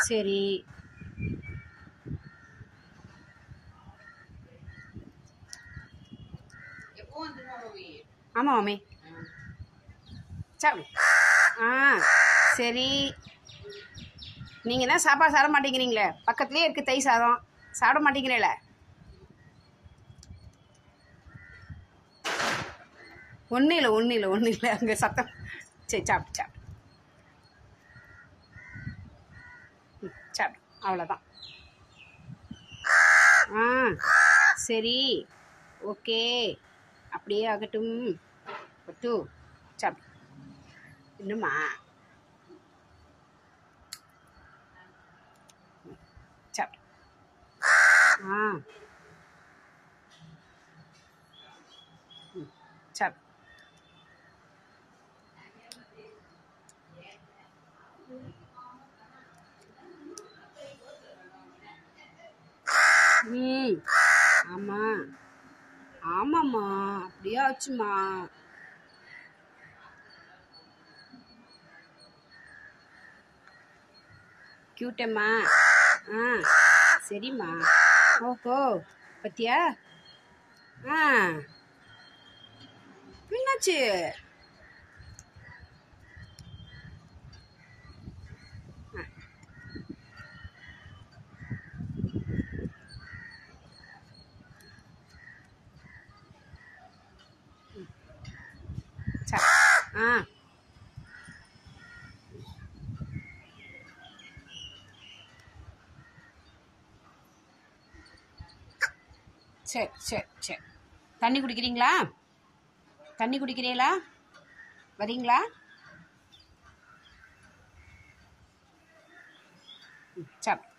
சரி எப்போ வந்துருமா மம்மி ஆமாம் மாமி சாப்பிடு ஆ சரி நீங்கள் தான் சாப்பாடு சாப்பிட மாட்டேங்கிறீங்களே பக்கத்துலேயே இருக்குது தை சாதம் சாப்பிட மாட்டேங்கிறீங்களே ஒன்றும் இல்லை ஒன்றும் இல்லை ஒன்றும் இல்லை அங்கே சத்தம் சரி சாப்பிடு சாப்பிடு ம், சாப்பிடு அவ்வளோதான் ஆ சரி ஓகே அப்படியே ஆகட்டும் பட்டு சாப்பிடு இன்னுமா ம், சாப்பிடு ஆ ம், சாப்பிடு ம் ஆமாம் ஆமாம்மா அப்படியே ஆச்சுமா கியூட்டம்மா ஆ சரிம்மா ஓஹோ பத்தியா ஆ என்னாச்சு ஆ. சரி ஆ சரி சரி சரி தண்ணி குடிக்கிறீங்களா தண்ணி குடிக்கிறீங்களா வரீங்களா ம், சாப்பிடு